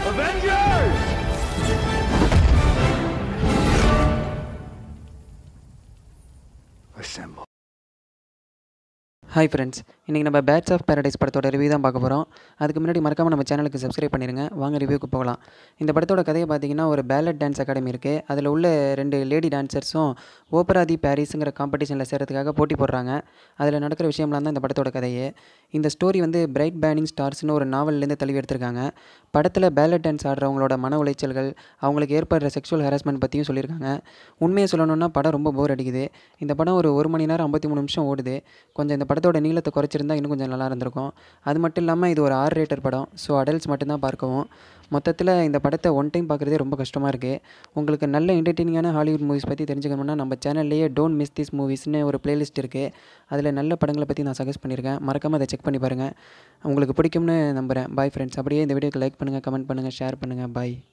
Avengers! Assemble. Hi friends இன்றைக்கி நம்ம birds of paradise படத்தோட ரிவ்யூ தான் பார்க்க போகிறோம் அதுக்கு முன்னாடி மறக்காமல் நம்ம சேனலுக்கு சப்ஸ்கிரைப் பண்ணிடுங்க வாங்க ரிவ்யூக்கு போகலாம் இந்த படத்தோட கதையை பார்த்தீங்கன்னா ஒரு பேலட் டான்ஸ் அகாடமி இருக்குது அதில் உள்ள ரெண்டு லேடி டான்சர்ஸும் ஓப்பரா தி பாரிஸுங்கிற காம்படிஷனில் சேரத்துக்காக போட்டி போடுறாங்க அதில் நடக்கிற விஷயம்லாம் தான் இந்த படத்தோட கதையே இந்த ஸ்டோரி வந்து பிரைட் பேனிங் ஸ்டார்ஸ்னு ஒரு நாவல்லேருந்து தழுவி எடுத்திருக்காங்க படத்தில் பேலட் டான்ஸ் ஆடுறவங்களோட மன உளைச்சல்கள் அவங்களுக்கு ஏற்படுற செக்ஷுவல் ஹராஸ்மெண்ட் பற்றியும் சொல்லியிருக்காங்க உண்மையை சொல்லணும்னா படம் ரொம்ப போர் அடிக்குது இந்த படம் ஒரு ஒரு மணி நேரம் ஐம்பத்தி மூணு நிமிஷம் ஓடுது கொஞ்சம் இந்த படத்தோட நீளத்தை குறைச்சிருந்தா இன்னும் கொஞ்சம் நல்லா இருந்திருக்கும் அது மட்டும் இல்லாமல் இது ஒரு ஆர் ரேட்டர் படம் ஸோ அடல்ட்ஸ் மட்டும்தான் பார்க்கவும் மொத்தத்தில் இந்த படத்தை ஒன் டைம் பார்க்குறதே ரொம்ப கஷ்டமாக இருக்குது உங்களுக்கு நல்ல என்டர்டெய்னிங்கான ஹாலிவுட் மூவிஸ் பற்றி தெரிஞ்சுக்கணும்னா நம்ம சேனல்லையே டோன்ட் மிஸ் திஸ் மூவிஸ்னு ஒரு பிளேலிஸ்ட் இருக்குது அதில் நல்ல படங்களை பற்றி நான் சஜஸ்ட் பண்ணியிருக்கேன் மறக்காமல் அதை செக் பண்ணி பாருங்கள் உங்களுக்கு பிடிக்கும்னு நம்புகிறேன் பாய் ஃப்ரெண்ட்ஸ் அப்படியே இந்த வீடியோக்கு லைக் பண்ணுங்கள் கமெண்ட் பண்ணுங்கள் ஷேர் பண்ணுங்கள் பாய்